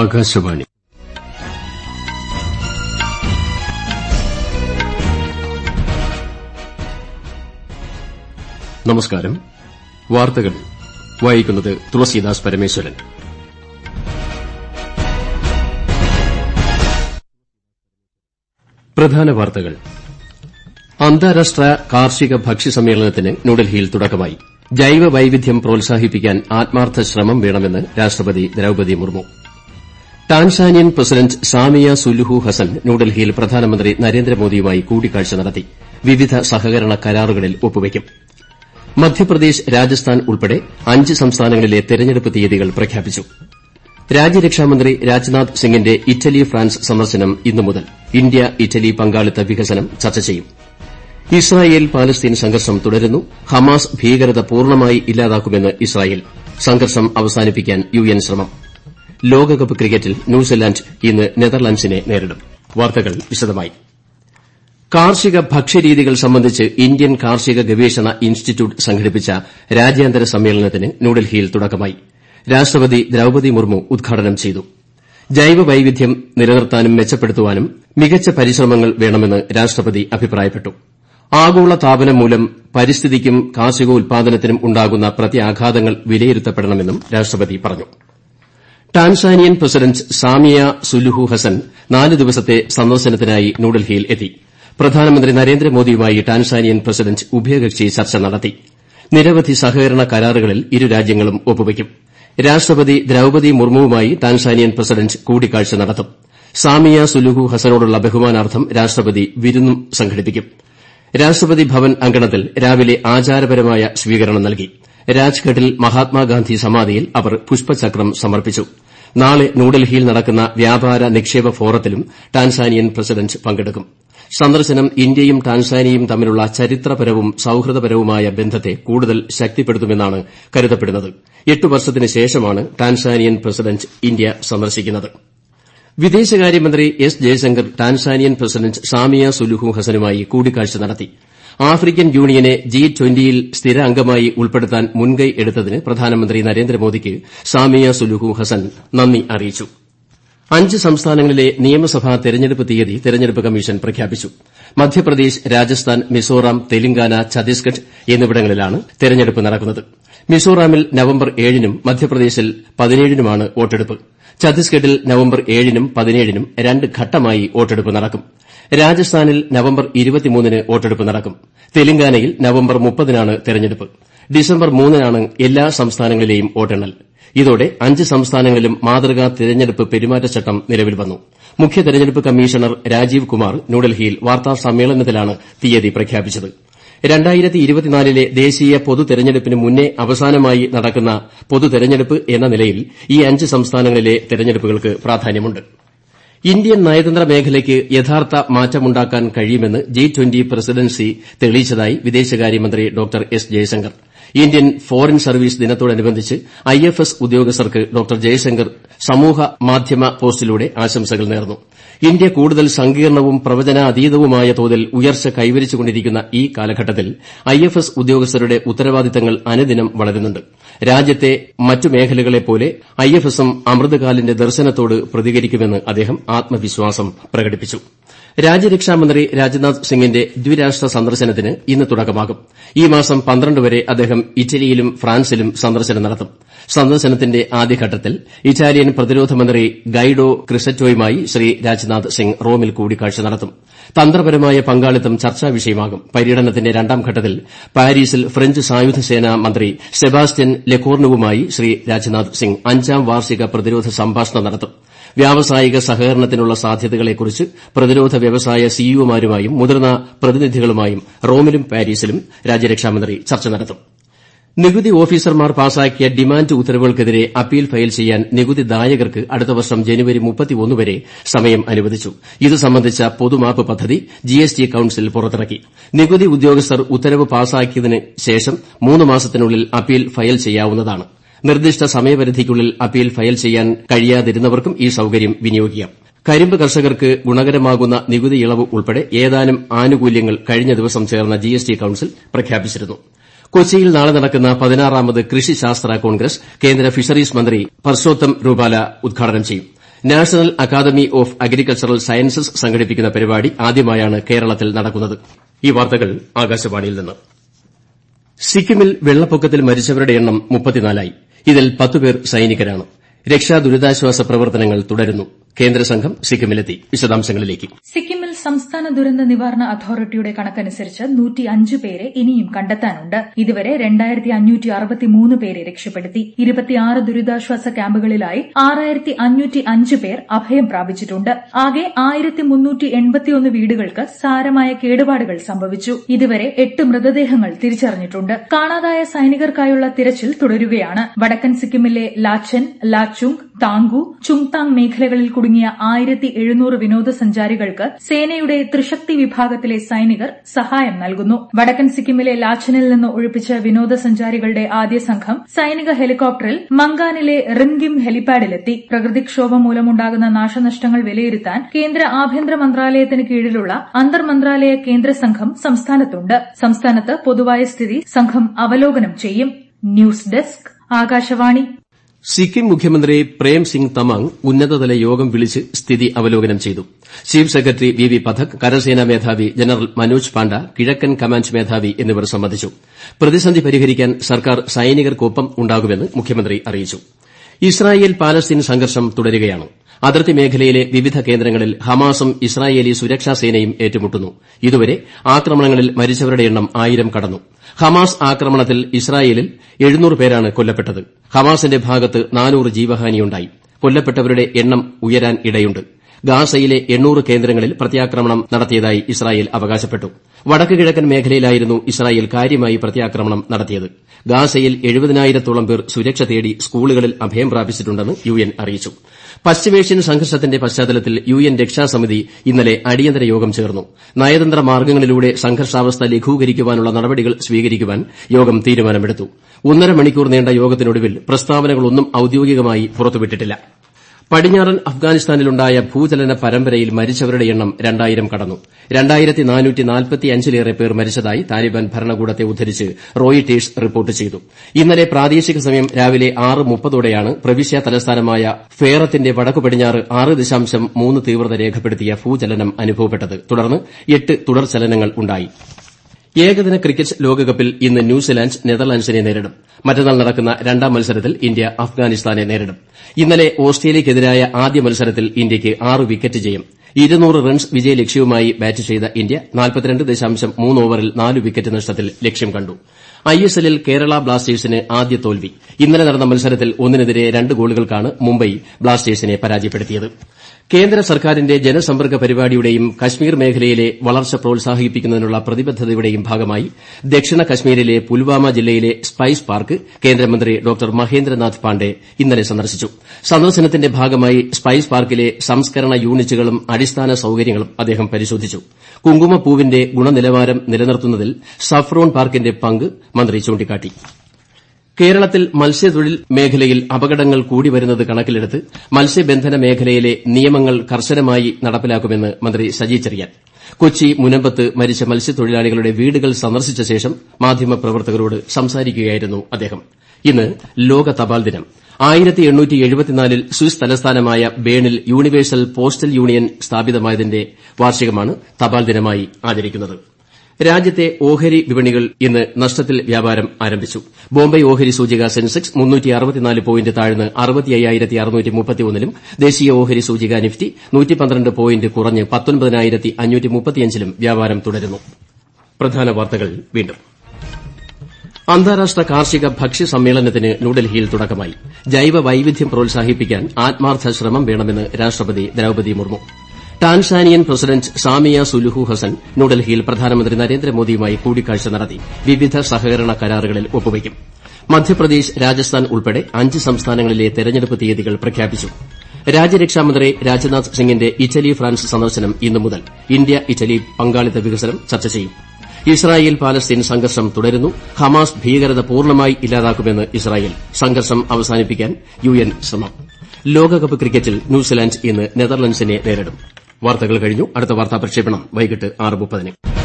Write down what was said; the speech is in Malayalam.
ആകാശവാണി നമസ്കാരം വാർത്തകൾ വായിക്കുന്നത് തുളസീദാസ് പരമേശ്വരൻ പ്രധാന വാർത്തകൾ അന്താരാഷ്ട്ര കാർഷിക ഭക്ഷ്യ സമ്മേളനത്തിന് ന്യൂഡൽഹിയിൽ തുടക്കമായി ജൈവ വൈവിധ്യം പ്രോത്സാഹിപ്പിക്കാൻ ആത്മാർത്ഥ ശ്രമം വേണമെന്ന് രാഷ്ട്രപതി Droupadi Murmu Tanzanian president Samia Suluhu Hassan ന്യൂഡൽഹിയിൽ പ്രധാനമന്ത്രി നരേന്ദ്രമോദിയുമായി കൂടിക്കാഴ്ച നടത്തി വിവിധ സഹകരണ കരാറുകളിൽ ഒപ്പുവയ്ക്കും മധ്യപ്രദേശ് രാജസ്ഥാൻ ഉൾപ്പെടെ അഞ്ച് സംസ്ഥാനങ്ങളിലെ തെരഞ്ഞെടുപ്പ് തീയതികൾ പ്രഖ്യാപിച്ചു രാജ്യരക്ഷാമന്ത്രി രാജ്നാഥ് സിംഗിന്റെ ഇറ്റലി ഫ്രാൻസ് സന്ദർശനം ഇന്നു മുതൽ ഇന്ത്യ ഇറ്റലി പങ്കാളിത്ത വികസനം ചർച്ച ചെയ്യും ഇസ്രായേൽ പാലസ്തീൻ സംഘർഷം തുടരുന്നു ഹമാസ് ഭീകരത പൂർണ്ണമായി ഇല്ലാതാക്കുമെന്ന് ഇസ്രായേൽ സംഘർഷം അവസാനിപ്പിക്കാൻ യുഎൻ ശ്രമം ലോകകപ്പ് ക്രിക്കറ്റിൽ ന്യൂസിലാന്റ് ഇന്ന് നെതർലൻഡ്സിനെ നേരിടും വാർത്തകൾ വിശദമായി കാർഷിക ഭക്ഷ്യരീതികൾ സംബന്ധിച്ച് ഇന്ത്യൻ കാർഷിക ഗവേഷണ ഇൻസ്റ്റിറ്റ്യൂട്ട് സംഘടിപ്പിച്ച രാജ്യാന്തര സമ്മേളനത്തിന് ന്യൂഡൽഹിയിൽ തുടക്കമായി രാഷ്ട്രപതി ദ്രൌപദി മുർമു ഉദ്ഘാടനം ചെയ്തു ജൈവ വൈവിധ്യം നിലനിർത്താനും മെച്ചപ്പെടുത്താനും മികച്ച പരിശ്രമങ്ങൾ വേണമെന്ന് രാഷ്ട്രപതി അഭിപ്രായപ്പെട്ടു ആഗോള താപനം മൂലം പരിസ്ഥിതിക്കും കാർഷികോൽപാദനത്തിനും ഉണ്ടാകുന്ന പ്രത്യാഘാതങ്ങൾ വിലയിരുത്തപ്പെടണമെന്നും രാഷ്ട്രപതി പറഞ്ഞു Tanzanian president Samia Suluhu Hassan നാല് ദിവസത്തെ സന്ദർശനത്തിനായി ന്യൂഡൽഹിയിൽ എത്തി പ്രധാനമന്ത്രി നരേന്ദ്രമോദിയുമായി ടാൻസാനിയൻ പ്രസിഡന്റ് ഉഭയകക്ഷി ചർച്ച നടത്തി നിരവധി സഹകരണ കരാറുകളിൽ ഇരു രാജ്യങ്ങളും ഒപ്പുവയ്ക്കും രാഷ്ട്രപതി ദ്രൌപദി മുർമുവുമായി ടാൻസാനിയൻ പ്രസിഡന്റ് കൂടിക്കാഴ്ച നടത്തും സാമിയ സുലുഹു ഹസനോടുള്ള ബഹുമാനാർത്ഥം രാഷ്ട്രപതി വിരുന്നും സംഘടിപ്പിക്കും രാഷ്ട്രപതി ഭവൻ അങ്കണത്തിൽ രാവിലെ ആചാരപരമായ സ്വീകരണം നൽകി രാജ്ഘട്ടിൽ മഹാത്മാഗാന്ധി സമാധിയിൽ അവർ പുഷ്പചക്രം സമർപ്പിച്ചു നാളെ ന്യൂഡൽഹിയിൽ നടക്കുന്ന വ്യാപാര നിക്ഷേപ ഫോറത്തിലും ടാൻസാനിയൻ പ്രസിഡന്റ് പങ്കെടുക്കും സന്ദർശനം ഇന്ത്യയും ടാൻസാനിയയും തമ്മിലുള്ള ചരിത്രപരവും സൌഹൃദപരവുമായ ബന്ധത്തെ കൂടുതൽ ശക്തിപ്പെടുത്തുമെന്നാണ് കരുതപ്പെടുന്നത് എട്ട് വർഷത്തിന് ശേഷമാണ് ടാൻസാനിയൻ പ്രസിഡന്റ് ഇന്ത്യ സന്ദർശിക്കുന്നത് വിദേശകാര്യമന്ത്രി S Jaishankar Tanzanian president Samia Suluhu ഹസനുമായി കൂടിക്കാഴ്ച നടത്തി ആഫ്രിക്കൻ യൂണിയനെ ജി ട്വന്റിയിൽ സ്ഥിര അംഗമായി ഉൾപ്പെടുത്താൻ മുൻകൈ എടുത്തതിന് പ്രധാനമന്ത്രി നരേന്ദ്രമോദിക്ക് സാമിയ സുലുഹു ഹസൻ നന്ദി അറിയിച്ചു അഞ്ച് സംസ്ഥാനങ്ങളിലെ നിയമസഭാ തെരഞ്ഞെടുപ്പ് തീയതി തെരഞ്ഞെടുപ്പ് കമ്മീഷൻ പ്രഖ്യാപിച്ചു മധ്യപ്രദേശ് രാജസ്ഥാൻ മിസോറാം തെലങ്കാന ഛത്തീസ്ഗഡ് എന്നിവിടങ്ങളിലാണ് തെരഞ്ഞെടുപ്പ് നടക്കുന്നത് മിസോറാമിൽ നവംബർ ഏഴിനും മധ്യപ്രദേശിൽ പതിനേഴിനുമാണ് വോട്ടെടുപ്പ് ഛത്തീസ്ഗഡിൽ നവംബർ ഏഴിനും പതിനേഴിനും രണ്ട് ഘട്ടമായി വോട്ടെടുപ്പ് നടക്കും രാജസ്ഥാനിൽ നവംബർ ഇരുപത്തിമൂന്നിന് വോട്ടെടുപ്പ് നടക്കും തെലങ്കാനയിൽ നവംബർ മുപ്പതിനാണ് തെരഞ്ഞെടുപ്പ് ഡിസംബർ മൂന്നിനാണ് എല്ലാ സംസ്ഥാനങ്ങളിലെയും വോട്ടെണ്ണൽ ഇതോടെ അഞ്ച് സംസ്ഥാനങ്ങളിലും മാതൃകാ തെരഞ്ഞെടുപ്പ് പെരുമാറ്റച്ചട്ടം നിലവിൽ വന്നു മുഖ്യ തെരഞ്ഞെടുപ്പ് കമ്മീഷണർ രാജീവ് കുമാർ ന്യൂഡൽഹിയിൽ വാർത്താ സമ്മേളനത്തിലാണ് തീയതി പ്രഖ്യാപിച്ചത് ലെ ദേശീയ പൊതു തെരഞ്ഞെടുപ്പിന് മുന്നേ അവസാനമായി നടക്കുന്ന പൊതു തെരഞ്ഞെടുപ്പ് എന്ന നിലയിൽ ഈ അഞ്ച് സംസ്ഥാനങ്ങളിലെ തെരഞ്ഞെടുപ്പുകൾക്ക് പ്രാധാന്യമുണ്ട് ഇന്ത്യൻ നയതന്ത്ര മേഖലയ്ക്ക് യഥാർത്ഥ മാറ്റമുണ്ടാക്കാൻ കഴിയുമെന്ന് ജി ട്വന്റി പ്രസിഡൻസി തെളിയിച്ചതായി വിദേശകാര്യമന്ത്രി doctor S Jaishankar Indian foreign service ദിനത്തോടനുബന്ധിച്ച് ഐ എഫ് എസ് ഉദ്യോഗസ്ഥർക്ക് ഡോക്ടർ ജയശങ്കർ സമൂഹ മാധ്യമ പോസ്റ്റിലൂടെ ആശംസകൾ നേർന്നു ഇന്ത്യ കൂടുതൽ സങ്കീർണവും പ്രവചനാതീതവുമായ തോതിൽ ഉയർച്ച കൈവരിച്ചുകൊണ്ടിരിക്കുന്ന ഈ കാലഘട്ടത്തിൽ ഐ എഫ് എസ് ഉദ്യോഗസ്ഥരുടെ ഉത്തരവാദിത്തങ്ങൾ അനുദിനം വളരുന്നുണ്ട് രാജ്യത്തെ മറ്റു മേഖലകളെപ്പോലെ ഐ എഫ് എസും അമൃതകാലിന്റെ ദർശനത്തോട് പ്രതികരിക്കുമെന്ന് അദ്ദേഹം ആത്മവിശ്വാസം പ്രകടിപ്പിച്ചു രാജ്യരക്ഷാമന്ത്രി രാജ്നാഥ് സിംഗിന്റെ ദ്വിരാഷ്ട്ര സന്ദർശനത്തിന് ഇന്ന് തുടക്കമാകും ഈ മാസം പന്ത്രണ്ട് വരെ അദ്ദേഹം ഇറ്റലിയിലും ഫ്രാൻസിലും സന്ദർശനം നടത്തും സന്ദർശനത്തിന്റെ ആദ്യഘട്ടത്തിൽ ഇറ്റാലിയൻ പ്രതിരോധ മന്ത്രി ഗൈഡോ ക്രിസറ്റോയുമായി ശ്രീ രാജ്നാഥ് സിംഗ് റോമിൽ കൂടിക്കാഴ്ച നടത്തും തന്ത്രപരമായ പങ്കാളിത്തം ചർച്ചാ വിഷയമാകും പര്യടനത്തിന്റെ രണ്ടാം ഘട്ടത്തിൽ പാരീസിൽ ഫ്രഞ്ച് സായുധ സേനാ മന്ത്രി സെബാസ്റ്റ്യൻ ലെക്കോർണുവുമായി ശ്രീ രാജ്നാഥ് സിംഗ് അഞ്ചാം വാർഷിക പ്രതിരോധ സംഭാഷണം നടത്തും വ്യാവസായിക സഹകരണത്തിനുള്ള സാധ്യതകളെക്കുറിച്ച് പ്രതിരോധ വ്യവസായ സിഇഒമാരുമായും മുതിർന്ന പ്രതിനിധികളുമായും റോമിലും പാരീസിലും രാജ്യരക്ഷാമന്ത്രി ചർച്ച നടത്തും നികുതി ഓഫീസർമാർ പാസാക്കിയ ഡിമാന്റ് ഉത്തരവുകൾക്കെതിരെ അപ്പീൽ ഫയൽ ചെയ്യാൻ നികുതിദായകർക്ക് അടുത്ത വർഷം ജനുവരി വരെ സമയം അനുവദിച്ചു ഇത് സംബന്ധിച്ച പൊതുമാപ്പ് പദ്ധതി ജിഎസ്ടി കൌൺസിൽ പുറത്തിറക്കി നികുതി ഉദ്യോഗസ്ഥർ ഉത്തരവ് പാസാക്കിയതിന് ശേഷം മൂന്ന് മാസത്തിനുള്ളിൽ അപ്പീൽ ഫയൽ ചെയ്യാവുന്നതാണ് നിർദ്ദിഷ്ട സമയപരിധിക്കുള്ളിൽ അപ്പീൽ ഫയൽ ചെയ്യാൻ കഴിയാതിരുന്നവർക്കും ഈ സൌകര്യം വിനിയോഗിക്കാം കരിമ്പ് കർഷകർക്ക് ഗുണകരമാകുന്ന നികുതി ഇളവ് ഉൾപ്പെടെ ഏതാനും ആനുകൂല്യങ്ങൾ കഴിഞ്ഞ ദിവസം ചേർന്ന ജിഎസ്ടി കൌൺസിൽ പ്രഖ്യാപിച്ചിരുന്നു കൊച്ചിയിൽ നാളെ നടക്കുന്ന പതിനാറാമത് കൃഷി ശാസ്ത്ര കോൺഗ്രസ് കേന്ദ്ര ഫിഷറീസ് മന്ത്രി പർഷോത്തം രൂപാല ഉദ്ഘാടനം ചെയ്യും national academy of agricultural sciences സംഘടിപ്പിക്കുന്ന പരിപാടി ആദ്യമായാണ് കേരളത്തിൽ നടക്കുന്നത് ഈ വാർത്തകൾ ആകാശവാണിയിൽ നിന്ന് സിക്കിമിൽ വെള്ളപ്പൊക്കത്തിൽ മരിച്ചവരുടെ എണ്ണം മുപ്പത്തിനാലായി ഇതിൽ പത്തുപേർ സൈനികരാണ് രക്ഷാ ദുരിതാശ്വാസ പ്രവർത്തനങ്ങൾ തുടരുന്നു കേന്ദ്രസംഘം സിക്കിമിലെത്തി വിശദാംശങ്ങളിലേക്ക് സിക്കിമിൽ സംസ്ഥാന ദുരന്ത നിവാരണ അതോറിറ്റിയുടെ കണക്കനുസരിച്ച് നൂറ്റിയഞ്ച് പേരെ ഇനിയും കണ്ടെത്താനുണ്ട് ഇതുവരെ രണ്ടായിരത്തി അഞ്ഞൂറ്റി അറുപത്തിമൂന്ന് പേരെ രക്ഷപ്പെടുത്തി ഇരുപത്തിയാറ് ദുരിതാശ്വാസ ക്യാമ്പുകളിലായി ആറായിരത്തി അഞ്ഞൂറ്റി അഞ്ച് പേർ അഭയം പ്രാപിച്ചിട്ടുണ്ട് ആകെ ആയിരത്തി മുന്നൂറ്റി എൺപത്തിയൊന്ന് വീടുകൾക്ക് സാരമായ കേടുപാടുകൾ സംഭവിച്ചു ഇതുവരെ എട്ട് മൃതദേഹങ്ങൾ തിരിച്ചറിഞ്ഞിട്ടുണ്ട് കാണാതായ സൈനികർക്കായുള്ള തിരച്ചിൽ തുടരുകയാണ് വടക്കൻ സിക്കിമിലെ ലാച്ചൻ ലാച്ചുങ് താങ്കു ചുങ്താങ് മേഖലകളിൽ കുടുങ്ങിയ ആയിരത്തി എഴുന്നൂറ് വിനോദസഞ്ചാരികൾക്ക് സേനയുടെ ത്രിശക്തി വിഭാഗത്തിലെ സൈനികർ സഹായം നൽകുന്നു വടക്കൻ സിക്കിമിലെ ലാച്ചനിൽ നിന്ന് ഒഴിപ്പിച്ച വിനോദസഞ്ചാരികളുടെ ആദ്യ സംഘം സൈനിക ഹെലികോപ്റ്ററിൽ മങ്കാനിലെ റിംഗിം ഹെലിപാഡിലെത്തി പ്രകൃതിക്ഷോഭം മൂലമുണ്ടാകുന്ന നാശനഷ്ടങ്ങൾ വിലയിരുത്താൻ കേന്ദ്ര ആഭ്യന്തര മന്ത്രാലയത്തിന് കീഴിലുള്ള അന്തർ മന്ത്രാലയ കേന്ദ്ര സംഘം സംസ്ഥാനത്തുണ്ട് സംസ്ഥാനത്ത് പൊതുവായ സ്ഥിതി സംഘം അവലോകനം ചെയ്യും ന്യൂസ് ഡെസ്ക് ആകാശവാണി സിക്കിം മുഖ്യമന്ത്രി പ്രേം സിംഗ് തമാങ് ഉന്നതതല യോഗം വിളിച്ച് സ്ഥിതി അവലോകനം ചെയ്തു chief secretary V V Pathak കരസേനാ മേധാവി ജനറൽ മനോജ് പാണ്ഡ കിഴക്കൻ കമാൻഡ് മേധാവി എന്നിവർ സംബന്ധിച്ചു പ്രതിസന്ധി പരിഹരിക്കാൻ സർക്കാർ സൈനികർക്കൊപ്പം ഉണ്ടാകുമെന്ന് മുഖ്യമന്ത്രി അറിയിച്ചു ഇസ്രായേൽ പാലസ്തീൻ സംഘർഷം തുടരുകയാണ് അതിർത്തി മേഖലയിലെ വിവിധ കേന്ദ്രങ്ങളിൽ ഹമാസും ഇസ്രായേലി സുരക്ഷാ സേനയും ഏറ്റുമുട്ടുന്നു ഇതുവരെ ആക്രമണങ്ങളിൽ മരിച്ചവരുടെ എണ്ണം ആയിരം കടന്നു ഹമാസ് ആക്രമണത്തിൽ ഇസ്രായേലിൽ എഴുന്നൂറ് പേരാണ് കൊല്ലപ്പെട്ടത് ഹമാസിന്റെ ഭാഗത്ത് നാനൂറ് ജീവഹാനിയുണ്ടായി കൊല്ലപ്പെട്ടവരുടെ എണ്ണം ഉയരാൻ ഇടയുണ്ട് ഗാസയിലെ എണ്ണൂറ് കേന്ദ്രങ്ങളിൽ പ്രത്യാക്രമണം നടത്തിയതായി ഇസ്രായേൽ അവകാശപ്പെട്ടു വടക്ക് കിഴക്കൻ മേഖലയിലായിരുന്നു ഇസ്രായേൽ കാര്യമായി പ്രത്യാക്രമണം നടത്തിയത് ഗാസയിൽ എഴുപതിനായിരത്തോളം പേർ സുരക്ഷ തേടി സ്കൂളുകളിൽ അഭയം പ്രാപിച്ചിട്ടുണ്ടെന്ന് യു എൻ അറിയിച്ചു പശ്ചിമേഷ്യൻ സംഘർഷത്തിന്റെ പശ്ചാത്തലത്തിൽ യു എൻ രക്ഷാസമിതി ഇന്നലെ അടിയന്തര യോഗം ചേർന്നു നയതന്ത്ര മാർഗ്ഗങ്ങളിലൂടെ സംഘർഷാവസ്ഥ ലഘൂകരിക്കാനുള്ള നടപടികൾ സ്വീകരിക്കുവാൻ യോഗം തീരുമാനമെടുത്തു ഒന്നര മണിക്കൂർ നീണ്ട യോഗത്തിനൊടുവിൽ പ്രസ്താവനകളൊന്നും ഔദ്യോഗികമായി പുറത്തുവിട്ടിട്ടില്ല പടിഞ്ഞാറൻ അഫ്ഗാനിസ്ഥാനിലുണ്ടായ ഭൂചലന പരമ്പരയിൽ മരിച്ചവരുടെ എണ്ണം രണ്ടായിരം കടന്നു രണ്ടായിരത്തി നാനൂറ്റി നാൽപ്പത്തിയഞ്ചിലേറെ പേർ മരിച്ചതായി താലിബാൻ ഭരണകൂടത്തെ ഉദ്ധരിച്ച് റോയിട്ടേഴ്സ് റിപ്പോർട്ട് ചെയ്തു ഇന്നലെ പ്രാദേശിക സമയം രാവിലെ ആറ് മുപ്പതോടെയാണ് പ്രവിശ്യ തലസ്ഥാനമായ ഫേറത്തിന്റെ വടക്കു പടിഞ്ഞാറ് ആറ് ദശാംശം മൂന്ന് തീവ്രത രേഖപ്പെടുത്തിയ ഭൂചലനം അനുഭവപ്പെട്ടത് തുടർന്ന് എട്ട് തുടർചലനങ്ങൾ ഉണ്ടായി ഏകദിന ക്രിക്കറ്റ് ലോകകപ്പിൽ ഇന്ന് ന്യൂസിലാന്റ് നെതർലാൻഡ്സിനെ നേരിടും മറ്റന്നാൾ നടക്കുന്ന രണ്ടാം മത്സരത്തിൽ ഇന്ത്യ അഫ്ഗാനിസ്ഥാനെ നേരിടും ഇന്നലെ ഓസ്ട്രേലിയയ്ക്കെതിരായ ആദ്യ മത്സരത്തിൽ ഇന്ത്യയ്ക്ക് ആറ് വിക്കറ്റ് ജയം ഇരുന്നൂറ് റൺസ് വിജയലക്ഷ്യവുമായി ബാറ്റ് ചെയ്ത ഇന്ത്യ ഓവറിൽ നാല് വിക്കറ്റ് നഷ്ടത്തിൽ ലക്ഷ്യം കണ്ടു ഐഎസ്എല്ലിൽ കേരള ബ്ലാസ്റ്റേഴ്സിന് ആദ്യ തോൽവി ഇന്നലെ നടന്ന മത്സരത്തിൽ ഒന്നിനെതിരെ രണ്ട് ഗോളുകൾക്കാണ് മുംബൈ ബ്ലാസ്റ്റേഴ്സിനെ പരാജയപ്പെടുത്തിയത് കേന്ദ്ര സർക്കാരിന്റെ ജനസമ്പർക്ക പരിപാടിയുടെയും കശ്മീർ മേഖലയിലെ വളർച്ച പ്രോത്സാഹിപ്പിക്കുന്നതിനുള്ള പ്രതിബദ്ധതയുടെയും ഭാഗമായി ദക്ഷിണ കശ്മീരിലെ പുൽവാമ ജില്ലയിലെ സ്പൈസ് പാർക്ക് കേന്ദ്രമന്ത്രി ഡോക്ടർ മഹേന്ദ്രനാഥ് പാണ്ഡെ ഇന്നലെ സന്ദർശിച്ചു സന്ദർശനത്തിന്റെ ഭാഗമായി സ്പൈസ് പാർക്കിലെ സംസ്കരണ യൂണിറ്റുകളും അടിസ്ഥാന സൌകര്യങ്ങളും അദ്ദേഹം പരിശോധിച്ചു കുങ്കുമപ്പൂവിന്റെ ഗുണനിലവാരം നിലനിർത്തുന്നതിൽ സഫ്രോൺ പാർക്കിന്റെ പങ്ക് മന്ത്രി ചൂണ്ടിക്കാട്ടി കേരളത്തിൽ മത്സ്യത്തൊഴിൽ മേഖലയിൽ അപകടങ്ങൾ കൂടിവരുന്നത് കണക്കിലെടുത്ത് മത്സ്യബന്ധന മേഖലയിലെ നിയമങ്ങൾ കർശനമായി നടപ്പിലാക്കുമെന്ന് മന്ത്രി സജി ചെറിയാൻ കൊച്ചി മുനമ്പത്ത് മരിച്ച മത്സ്യത്തൊഴിലാളികളുടെ വീടുകൾ സന്ദർശിച്ച ശേഷം മാധ്യമപ്രവർത്തകരോട് സംസാരിക്കുകയായിരുന്നു അദ്ദേഹം ഇന്ന് ലോക തപാൽ ദിനം ൽ സ്വിസ് തലസ്ഥാനമായ ബേണിൽ യൂണിവേഴ്സൽ പോസ്റ്റൽ യൂണിയൻ സ്ഥാപിതമായതിന്റെ വാർഷികമാണ് തപാൽ ദിനമായി ആചരിക്കുന്നത് രാജ്യത്തെ ഓഹരി വിപണികൾ ഇന്ന് നഷ്ടത്തിൽ വ്യാപാരം ആരംഭിച്ചു ബോംബെ ഓഹരി സൂചിക സെൻസെക്സ് പോയിന്റ് താഴ്ന്ന് ലും ദേശീയ ഓഹരി സൂചിക നിഫ്റ്റി പോയിന്റ് കുറഞ്ഞ് ലും വ്യാപാരം തുടരുന്നു പ്രധാന വാർത്തകൾ വീണ്ടും അന്താരാഷ്ട്ര കാർഷിക ഭക്ഷ്യ സമ്മേളനത്തിന് ന്യൂഡൽഹിയിൽ തുടക്കമായി ജൈവ വൈവിധ്യം പ്രോത്സാഹിപ്പിക്കാൻ ആത്മാർത്ഥ ശ്രമം വേണമെന്ന് രാഷ്ട്രപതി Droupadi Murmu Tanzanian president Samia Suluhu Hassan ന്യൂഡൽഹിയിൽ പ്രധാനമന്ത്രി നരേന്ദ്രമോദിയുമായി കൂടിക്കാഴ്ച നടത്തി വിവിധ സഹകരണ കരാറുകളിൽ ഒപ്പുവയ്ക്കും മധ്യപ്രദേശ് രാജസ്ഥാൻ ഉൾപ്പെടെ അഞ്ച് സംസ്ഥാനങ്ങളിലെ തെരഞ്ഞെടുപ്പ് തീയതികൾ പ്രഖ്യാപിച്ചു രാജ്യരക്ഷാമന്ത്രി രാജ്നാഥ് സിംഗിന്റെ ഇറ്റലി ഫ്രാൻസ് സന്ദർശനം ഇന്നു മുതൽ ഇന്ത്യ ഇറ്റലി പങ്കാളിത്ത വികസനം ചർച്ച ചെയ്യും ഇസ്രായേൽ പാലസ്തീൻ സംഘർഷം തുടരുന്നു ഹമാസ് ഭീകരത പൂർണ്ണമായി ഇല്ലാതാക്കുമെന്ന് ഇസ്രായേൽ സംഘർഷം അവസാനിപ്പിക്കാൻ യു എൻ ശ്രമം ലോകകപ്പ് ക്രിക്കറ്റിൽ ന്യൂസിലാന്റ് ഇന്ന് നെതർലൻഡ്സിനെ നേരിടും വാർത്തകൾ കഴിഞ്ഞു അടുത്ത വാർത്താ പ്രക്ഷേപണം വൈകിട്ട് ആറ് മുപ്പതിന്